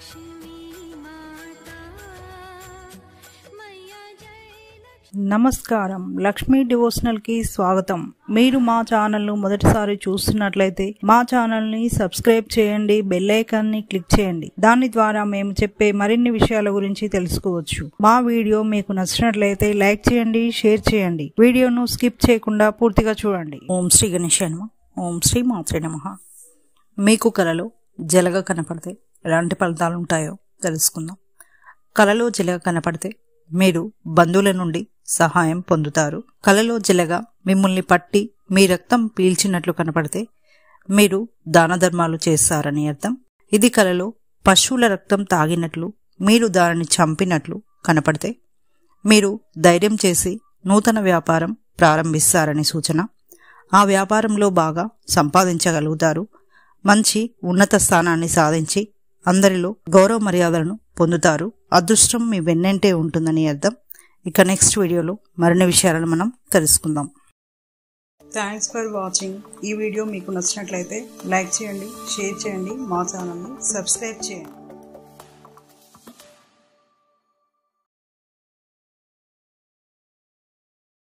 నమస్కారం లక్ష్మీ డివోషనల్ కి స్వాగతం మీరు మా ఛానల్ ను మొదటిసారి చూస్తున్నట్లయితే మా ఛానల్ ని సబ్స్క్రైబ్ చేయండి బెల్ ఐకాన్ ని క్లిక్ చేయండి దాని ద్వారా మేము చెప్పే మరిన్ని విషయాల గురించి తెలుసుకోవచ్చు మా వీడియో మీకు నచ్చినట్లయితే లైక్ చేయండి షేర్ చేయండి వీడియోను స్కిప్ చేయకుండా పూర్తిగా చూడండి ఓం శ్రీ గణేశాయ నమః ఓం శ్రీ మాత్రే నమః మీకు కలలో జలగ కనపడితే ఎలాంటి ఫలితాలు ఉంటాయో తెలుసుకుందాం కలలో జలగ కనపడితే మీరు బంధువుల నుండి సహాయం పొందుతారు కలలో జలగా మిమ్మల్ని పట్టి మీ రక్తం పీల్చినట్లు కనపడితే మీరు దాన ధర్మాలు చేస్తారని అర్థం ఇది కలలో పశువుల రక్తం తాగినట్లు మీరు దానిని చంపినట్లు కనపడితే మీరు ధైర్యం చేసి నూతన వ్యాపారం ప్రారంభిస్తారని సూచన ఆ వ్యాపారంలో బాగా సంపాదించగలుగుతారు మంచి ఉన్నత స్థానాన్ని సాధించి అందరిలో గౌరవ మర్యాదలను పొందుతారు అదృష్టం మీ వెన్నంటే ఉంటుందని అర్థం ఇక నెక్స్ట్ వీడియోలో మరిన్ని విషయాలను మనం తెలుసుకుందాం థ్యాంక్స్ ఫర్ వాచింగ్ ఈ వీడియో మీకు నచ్చినట్లయితే లైక్ చేయండి షేర్ చేయండి మా ఛానల్ని సబ్స్క్రైబ్ చేయండి